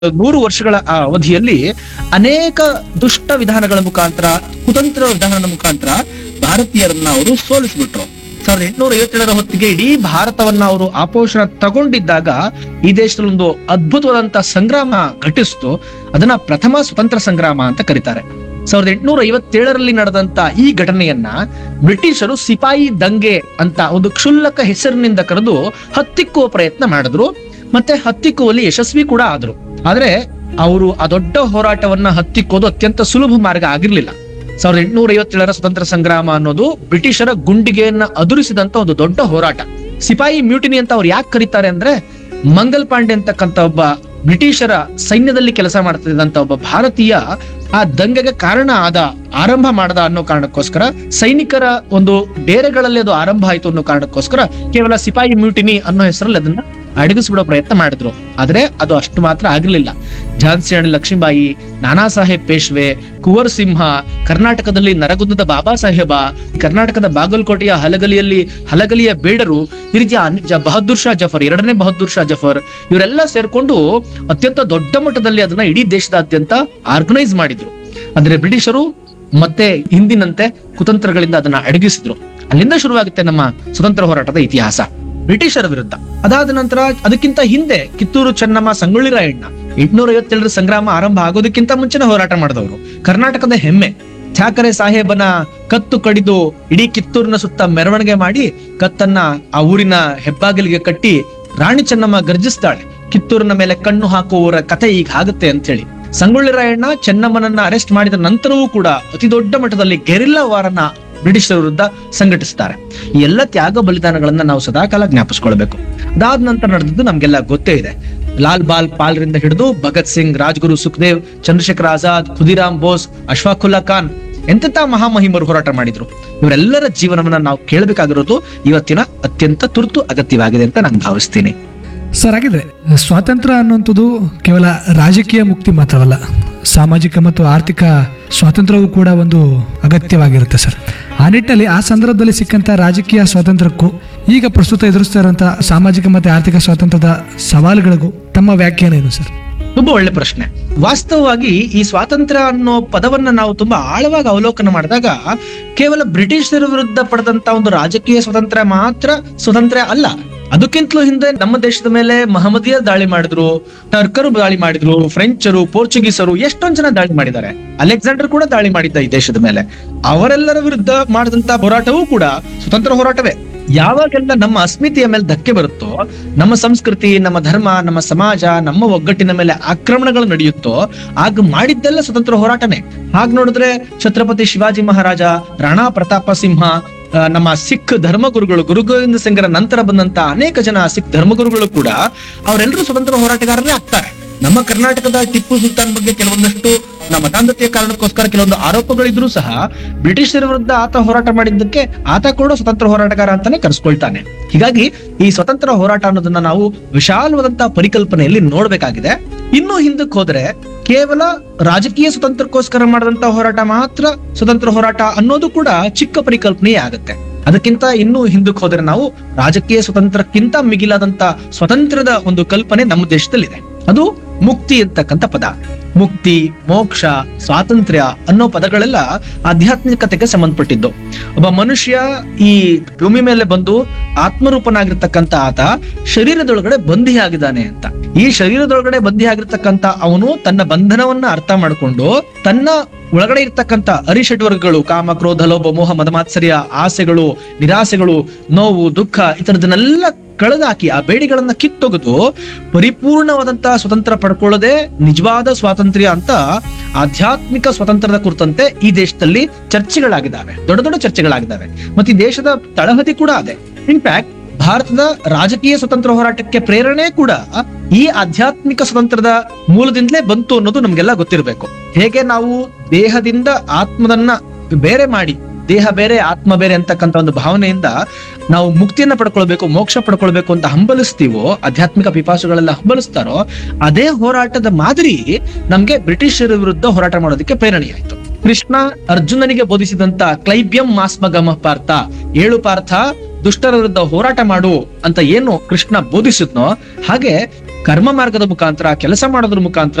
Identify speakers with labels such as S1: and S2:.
S1: ನೂರು ವರ್ಷಗಳ ಆ ಅವಧಿಯಲ್ಲಿ ಅನೇಕ ದುಷ್ಟ ವಿಧಾನಗಳ ಮುಖಾಂತರ ಕುತಂತ್ರ ವಿಧಾನದ ಮುಖಾಂತರ ಭಾರತೀಯರನ್ನ ಅವರು ಸೋಲಿಸ್ಬಿಟ್ರು ಸಾವಿರದ ಎಂಟುನೂರ ಐವತ್ತೇಳರ ಹೊತ್ತಿಗೆ ಇಡೀ ಭಾರತವನ್ನ ಅವರು ಆಪೋಷಣ ತಗೊಂಡಿದ್ದಾಗ ಈ ದೇಶದಲ್ಲಿ ಒಂದು ಅದ್ಭುತವಾದಂತ ಸಂಗ್ರಾಮ ಘಟಿಸ್ತು ಅದನ್ನ ಪ್ರಥಮ ಸ್ವತಂತ್ರ ಸಂಗ್ರಾಮ ಅಂತ ಕರೀತಾರೆ ಸಾವಿರದ ಎಂಟುನೂರ ಐವತ್ತೇಳರಲ್ಲಿ ನಡೆದಂತ ಈ ಘಟನೆಯನ್ನ ಬ್ರಿಟಿಷರು ಸಿಪಾಯಿ ದಂಗೆ ಅಂತ ಒಂದು ಕ್ಷುಲ್ಲಕ ಹೆಸರಿನಿಂದ ಕರೆದು ಹತ್ತಿಕ್ಕುವ ಪ್ರಯತ್ನ ಮಾಡಿದ್ರು ಮತ್ತೆ ಹತ್ತಿಕ್ಕುವಲ್ಲಿ ಯಶಸ್ವಿ ಕೂಡ ಆದ್ರು ಆದ್ರೆ ಅವರು ಆ ದೊಡ್ಡ ಹೋರಾಟವನ್ನ ಹತ್ತಿಕ್ಕೋದು ಅತ್ಯಂತ ಸುಲಭ ಮಾರ್ಗ ಆಗಿರ್ಲಿಲ್ಲ ಸಾವಿರದ ಎಂಟುನೂರ ಐವತ್ತೇಳರ ಸ್ವತಂತ್ರ ಸಂಗ್ರಾಮ ಅನ್ನೋದು ಬ್ರಿಟಿಷರ ಗುಂಡಿಗೆಯನ್ನ ಅದುರಿಸಿದಂತ ಒಂದು ದೊಡ್ಡ ಹೋರಾಟ ಸಿಪಾಯಿ ಮ್ಯೂಟಿನಿ ಅಂತ ಅವ್ರು ಯಾಕೆ ಕರೀತಾರೆ ಅಂದ್ರೆ ಮಂಗಲ್ ಪಾಂಡೆ ಅಂತಕ್ಕಂತ ಒಬ್ಬ ಬ್ರಿಟಿಷರ ಸೈನ್ಯದಲ್ಲಿ ಕೆಲಸ ಮಾಡ್ತಿದ್ದಂತ ಒಬ್ಬ ಭಾರತೀಯ ಆ ದಂಗೆಗೆ ಕಾರಣ ಆದ ಆರಂಭ ಮಾಡದ ಅನ್ನೋ ಕಾರಣಕ್ಕೋಸ್ಕರ ಸೈನಿಕರ ಒಂದು ಡೇರೆಗಳಲ್ಲಿ ಅದು ಆರಂಭ ಆಯ್ತು ಅನ್ನೋ ಕಾರಣಕ್ಕೋಸ್ಕರ ಕೇವಲ ಸಿಪಾಯಿ ಮ್ಯೂಟಿನಿ ಅನ್ನೋ ಹೆಸರಲ್ಲಿ ಅದನ್ನ ಅಡಗಿಸ್ಬಿಡೋ ಪ್ರಯತ್ನ ಮಾಡಿದ್ರು ಆದ್ರೆ ಅದು ಅಷ್ಟು ಮಾತ್ರ ಆಗಿರ್ಲಿಲ್ಲ ಝಾನ್ಸಿ ರಾಣಿ ಲಕ್ಷ್ಮೀಬಾಯಿ ನಾನಾ ಸಾಹೇಬ್ ಪೇಶ್ವೆ ಕುವರ್ ಸಿಂಹ ಕರ್ನಾಟಕದಲ್ಲಿ ನರಗುಂದದ ಬಾಬಾ ಸಾಹೇಬ ಕರ್ನಾಟಕದ ಬಾಗಲಕೋಟೆಯ ಹಲಗಲಿಯಲ್ಲಿ ಹಲಗಲಿಯ ಬೇಡರು ಈ ರೀತಿಯ ಅನ್- ಜ- ಬಹದ್ದೂರ್ ಶಾ ಜಫರ್ ಎರಡನೇ ಬಹದ್ದೂರ್ ಶಾ ಜಫರ್ ಇವರೆಲ್ಲ ಸೇರ್ಕೊಂಡು ಅತ್ಯಂತ ದೊಡ್ಡ ಮಟ್ಟದಲ್ಲಿ ಅದನ್ನ ಇಡೀ ದೇಶದಾದ್ಯಂತ ಆರ್ಗನೈಸ್ ಮಾಡಿದ್ರು ಅಂದ್ರೆ ಬ್ರಿಟಿಷರು ಮತ್ತೆ ಹಿಂದಿನಂತೆ ಕುತಂತ್ರಗಳಿಂದ ಅದನ್ನ ಅಡಗಿಸಿದ್ರು ಅಲ್ಲಿಂದ ಶುರುವಾಗುತ್ತೆ ನಮ್ಮ ಸ್ವತಂತ್ರ ಹೋರಾಟದ ಇತಿಹಾಸ ಬ್ರಿಟಿಷರ ವಿರುದ್ಧ ಅದಾದ ನಂತರ ಅದಕ್ಕಿಂತ ಹಿಂದೆ ಕಿತ್ತೂರು ಚೆನ್ನಮ್ಮ ಸಂಗೊಳ್ಳಿ ರಾಯಣ್ಣ ಎಂಟ್ನೂರ ಐವತ್ತೇಳರ ಸಂಗ್ರಾಮ ಆರಂಭ ಆಗೋದಕ್ಕಿಂತ ಮುಂಚೆನೆ ಹೋರಾಟ ಮಾಡಿದವರು ಕರ್ನಾಟಕದ ಹೆಮ್ಮೆ ಠಾಕರೆ ಸಾಹೇಬನ ಕತ್ತು ಕಡಿದು ಇಡೀ ಕಿತ್ತೂರಿನ ಸುತ್ತ ಮೆರವಣಿಗೆ ಮಾಡಿ ಕತ್ತನ್ನ ಆ ಊರಿನ ಹೆಬ್ಬಾಗಿಲಿಗೆ ಕಟ್ಟಿ ರಾಣಿ ಚೆನ್ನಮ್ಮ ಗರ್ಜಿಸ್ತಾಳೆ ಕಿತ್ತೂರಿನ ಮೇಲೆ ಕಣ್ಣು ಹಾಕುವವರ ಕತೆ ಈಗ ಆಗುತ್ತೆ ಅಂತ ಹೇಳಿ ಸಂಗೊಳ್ಳಿ ರಾಯಣ್ಣ ಚೆನ್ನಮ್ಮನನ್ನ ಅರೆಸ್ಟ್ ಮಾಡಿದ ನಂತರವೂ ಕೂಡ ಅತಿ ದೊಡ್ಡ ಮಟ್ಟದಲ್ಲಿ ಗೆರಿಲ್ಲಾ ವಾರನ ಬ್ರಿಟಿಷರ ವಿರುದ್ಧ ಸಂಘಟಿಸ್ತಾರೆ ಈ ಎಲ್ಲ ತ್ಯಾಗ ಬಲಿದಾನಗಳನ್ನ ನಾವು ಸದಾಕಾಲ ಜ್ಞಾಪಿಸ್ಕೊಳ್ಬೇಕು ಅದಾದ ನಂತರ ನಡೆದದ್ದು ನಮ್ಗೆಲ್ಲ ಗೊತ್ತೇ ಇದೆ ಲಾಲ್ ಬಾಲ್ ಪಾಲ್ರಿಂದ ಹಿಡಿದು ಭಗತ್ ಸಿಂಗ್ ರಾಜ್ಗುರು ಸುಖದೇವ್ ಚಂದ್ರಶೇಖರ್ ಆಜಾದ್ ಖುದಿರಾಮ್ ಬೋಸ್ ಅಶ್ಫಾಕುಲ್ಲಾ ಖಾನ್ ಎಂತೆಂತ ಮಹಾಮಹಿಮರು ಹೋರಾಟ ಮಾಡಿದ್ರು ಇವರೆಲ್ಲರ ಜೀವನವನ್ನ ನಾವು ಕೇಳಬೇಕಾಗಿರೋದು ಇವತ್ತಿನ ಅತ್ಯಂತ ತುರ್ತು ಅಗತ್ಯವಾಗಿದೆ ಅಂತ ನಾನು ಭಾವಿಸ್ತೀನಿ
S2: ಸರ್ ಹಾಗಿದ್ರೆ ಸ್ವಾತಂತ್ರ್ಯ ಅನ್ನುವಂಥದ್ದು ಕೇವಲ ರಾಜಕೀಯ ಮುಕ್ತಿ ಮಾತ್ರವಲ್ಲ ಸಾಮಾಜಿಕ ಮತ್ತು ಆರ್ಥಿಕ ಸ್ವಾತಂತ್ರ್ಯವೂ ಕೂಡ ಒಂದು ಅಗತ್ಯವಾಗಿರುತ್ತೆ ಸರ್ ಆ ನಿಟ್ಟಿನಲ್ಲಿ ಆ ಸಂದರ್ಭದಲ್ಲಿ ಸಿಕ್ಕಂಥ ರಾಜಕೀಯ ಸ್ವಾತಂತ್ರ್ಯಕ್ಕೂ ಈಗ ಪ್ರಸ್ತುತ ಎದುರಿಸ್ತಾ ಇರುವಂಥ ಸಾಮಾಜಿಕ ಮತ್ತು ಆರ್ಥಿಕ ಸ್ವಾತಂತ್ರ್ಯದ ಸವಾಲುಗಳಿಗೂ ತಮ್ಮ ವ್ಯಾಖ್ಯಾನ ಏನು ಸರ್
S1: ತುಂಬಾ ಒಳ್ಳೆ ಪ್ರಶ್ನೆ ವಾಸ್ತವವಾಗಿ ಈ ಸ್ವಾತಂತ್ರ್ಯ ಅನ್ನೋ ಪದವನ್ನ ನಾವು ತುಂಬಾ ಆಳವಾಗಿ ಅವಲೋಕನ ಮಾಡಿದಾಗ ಕೇವಲ ಬ್ರಿಟಿಷರ ವಿರುದ್ಧ ಪಡೆದಂತ ಒಂದು ರಾಜಕೀಯ ಸ್ವಾತಂತ್ರ್ಯ ಮಾತ್ರ ಸ್ವಾತಂತ್ರ್ಯ ಅಲ್ಲ ಅದಕ್ಕಿಂತಲೂ ಹಿಂದೆ ನಮ್ಮ ದೇಶದ ಮೇಲೆ ಮಹಮ್ಮದಿಯ ದಾಳಿ ಮಾಡಿದ್ರು ಟರ್ಕರು ದಾಳಿ ಮಾಡಿದ್ರು ಫ್ರೆಂಚರು ಪೋರ್ಚುಗೀಸರು ಎಷ್ಟೊಂದ್ ಜನ ದಾಳಿ ಮಾಡಿದ್ದಾರೆ ಅಲೆಕ್ಸಾಂಡರ್ ಕೂಡ ದಾಳಿ ಮಾಡಿದ್ದ ಈ ದೇಶದ ಮೇಲೆ ಅವರೆಲ್ಲರ ವಿರುದ್ಧ ಮಾಡಿದಂತ ಹೋರಾಟವೂ ಕೂಡ ಸ್ವತಂತ್ರ ಹೋರಾಟವೇ ಯಾವಾಗೆಲ್ಲ ನಮ್ಮ ಅಸ್ಮಿತೆಯ ಮೇಲೆ ಧಕ್ಕೆ ಬರುತ್ತೋ ನಮ್ಮ ಸಂಸ್ಕೃತಿ ನಮ್ಮ ಧರ್ಮ ನಮ್ಮ ಸಮಾಜ ನಮ್ಮ ಒಗ್ಗಟ್ಟಿನ ಮೇಲೆ ಆಕ್ರಮಣಗಳು ನಡೆಯುತ್ತೋ ಆಗ ಮಾಡಿದ್ದೆಲ್ಲ ಸ್ವತಂತ್ರ ಹೋರಾಟನೇ ಹಾಗ್ ನೋಡಿದ್ರೆ ಛತ್ರಪತಿ ಶಿವಾಜಿ ಮಹಾರಾಜ ರಾಣಾ ಪ್ರತಾಪ ಸಿಂಹ ಆ, ನಮ್ಮ ಸಿಖ್ ಧರ್ಮಗುರುಗಳು ಗುರು ಗೋವಿಂದ ಸಿಂಗರ ನಂತರ ಬಂದಂತ ಅನೇಕ ಜನ ಸಿಖ್ ಧರ್ಮಗುರುಗಳು ಕೂಡ ಅವರೆಲ್ಲರೂ ಸ್ವತಂತ್ರ ಹೋರಾಟಗಾರರೇ ಆಗ್ತಾರೆ ನಮ್ಮ ಕರ್ನಾಟಕದ ಟಿಪ್ಪು ಸುಲ್ತಾನ್ ಬಗ್ಗೆ ಕೆಲವೊಂದಷ್ಟು ನಮ್ಮ ಮತಾಂಧತೆಯ ಕಾರಣಕ್ಕೋಸ್ಕರ ಕೆಲವೊಂದು ಆರೋಪಗಳಿದ್ರೂ ಸಹ ಬ್ರಿಟಿಷರ ವಿರುದ್ಧ ಆತ ಹೋರಾಟ ಮಾಡಿದ್ದಕ್ಕೆ ಆತ ಕೂಡ ಸ್ವತಂತ್ರ ಹೋರಾಟಗಾರ ಅಂತಾನೆ ಕರೆಸ್ಕೊಳ್ತಾನೆ ಹೀಗಾಗಿ ಈ ಸ್ವತಂತ್ರ ಹೋರಾಟ ಅನ್ನೋದನ್ನ ನಾವು ವಿಶಾಲವಾದಂತಹ ಪರಿಕಲ್ಪನೆಯಲ್ಲಿ ನೋಡ್ಬೇಕಾಗಿದೆ ಇನ್ನು ಹಿಂದಕ್ಕೆ ಹೋದ್ರೆ ಕೇವಲ ರಾಜಕೀಯ ಸ್ವತಂತ್ರಕ್ಕೋಸ್ಕರ ಮಾಡಿದಂತ ಹೋರಾಟ ಮಾತ್ರ ಸ್ವತಂತ್ರ ಹೋರಾಟ ಅನ್ನೋದು ಕೂಡ ಚಿಕ್ಕ ಪರಿಕಲ್ಪನೆಯೇ ಆಗುತ್ತೆ ಅದಕ್ಕಿಂತ ಇನ್ನೂ ಹಿಂದಕ್ಕೆ ಹೋದ್ರೆ ನಾವು ರಾಜಕೀಯ ಸ್ವತಂತ್ರಕ್ಕಿಂತ ಮಿಗಿಲಾದಂತ ಸ್ವತಂತ್ರದ ಒಂದು ಕಲ್ಪನೆ ನಮ್ಮ ದೇಶದಲ್ಲಿದೆ ಅದು ಮುಕ್ತಿ ಅಂತಕ್ಕಂಥ ಪದ ಮುಕ್ತಿ ಮೋಕ್ಷ ಸ್ವಾತಂತ್ರ್ಯ ಅನ್ನೋ ಪದಗಳೆಲ್ಲ ಆಧ್ಯಾತ್ಮಿಕತೆಗೆ ಸಂಬಂಧಪಟ್ಟಿದ್ದು ಒಬ್ಬ ಮನುಷ್ಯ ಈ ಭೂಮಿ ಮೇಲೆ ಬಂದು ಆತ್ಮರೂಪನಾಗಿರ್ತಕ್ಕಂಥ ಆತ ಶರೀರದೊಳಗಡೆ ಬಂಧಿಯಾಗಿದ್ದಾನೆ ಅಂತ ಈ ಶರೀರದೊಳಗಡೆ ಬಂಧಿಯಾಗಿರ್ತಕ್ಕಂಥ ಅವನು ತನ್ನ ಬಂಧನವನ್ನ ಅರ್ಥ ಮಾಡಿಕೊಂಡು ತನ್ನ ಒಳಗಡೆ ಇರ್ತಕ್ಕಂಥ ಅರಿಷಡ್ವರ್ಗಗಳು ಕಾಮ ಕ್ರೋಧ ಲೋಭ ಮೋಹ ಮದಮಾತ್ಸರ್ಯ ಆಸೆಗಳು ನಿರಾಸೆಗಳು ನೋವು ದುಃಖ ಈ ತರದನ್ನೆಲ್ಲ ಕಳೆದಾಕಿ ಆ ಬೇಡಿಗಳನ್ನ ಕಿತ್ತೊಗೆದು ಪರಿಪೂರ್ಣವಾದಂತಹ ಸ್ವತಂತ್ರ ಪಡ್ಕೊಳ್ಳೋದೇ ನಿಜವಾದ ಸ್ವಾತಂತ್ರ್ಯ ಅಂತ ಆಧ್ಯಾತ್ಮಿಕ ಸ್ವತಂತ್ರದ ಕುರಿತಂತೆ ಈ ದೇಶದಲ್ಲಿ ಚರ್ಚೆಗಳಾಗಿದ್ದಾವೆ ದೊಡ್ಡ ದೊಡ್ಡ ಚರ್ಚೆಗಳಾಗಿದ್ದಾವೆ ಮತ್ತೆ ಈ ದೇಶದ ತಳಹದಿ ಕೂಡ ಅದೇ ಇನ್ಫ್ಯಾಕ್ಟ್ ಭಾರತದ ರಾಜಕೀಯ ಸ್ವತಂತ್ರ ಹೋರಾಟಕ್ಕೆ ಪ್ರೇರಣೆ ಕೂಡ ಈ ಆಧ್ಯಾತ್ಮಿಕ ಸ್ವತಂತ್ರದ ಮೂಲದಿಂದಲೇ ಬಂತು ಅನ್ನೋದು ನಮ್ಗೆಲ್ಲ ಗೊತ್ತಿರಬೇಕು ಹೇಗೆ ನಾವು ದೇಹದಿಂದ ಆತ್ಮದನ್ನ ಬೇರೆ ಮಾಡಿ ದೇಹ ಬೇರೆ ಆತ್ಮ ಬೇರೆ ಅಂತಕ್ಕಂಥ ಒಂದು ಭಾವನೆಯಿಂದ ನಾವು ಮುಕ್ತಿಯನ್ನ ಪಡ್ಕೊಳ್ಬೇಕು ಮೋಕ್ಷ ಪಡ್ಕೊಳ್ಬೇಕು ಅಂತ ಹಂಬಲಿಸ್ತೀವೋ ಆಧ್ಯಾತ್ಮಿಕ ಪಿಪಾಸುಗಳೆಲ್ಲ ಹಂಬಲಿಸ್ತಾರೋ ಅದೇ ಹೋರಾಟದ ಮಾದರಿ ನಮ್ಗೆ ಬ್ರಿಟಿಷರ ವಿರುದ್ಧ ಹೋರಾಟ ಮಾಡೋದಕ್ಕೆ ಪ್ರೇರಣೆಯಾಯ್ತು ಕೃಷ್ಣ ಅರ್ಜುನನಿಗೆ ಬೋಧಿಸಿದಂತ ಕ್ಲೈಬ್ಯಂ ಮಾಸ್ಮಗಮ ಪಾರ್ಥ ಏಳು ಪಾರ್ಥ ದುಷ್ಟರ ವಿರುದ್ಧ ಹೋರಾಟ ಮಾಡು ಅಂತ ಏನು ಕೃಷ್ಣ ಬೋಧಿಸಿದ್ನೋ ಹಾಗೆ ಕರ್ಮ ಮಾರ್ಗದ ಮುಖಾಂತರ ಕೆಲಸ ಮಾಡೋದ್ರ ಮುಖಾಂತರ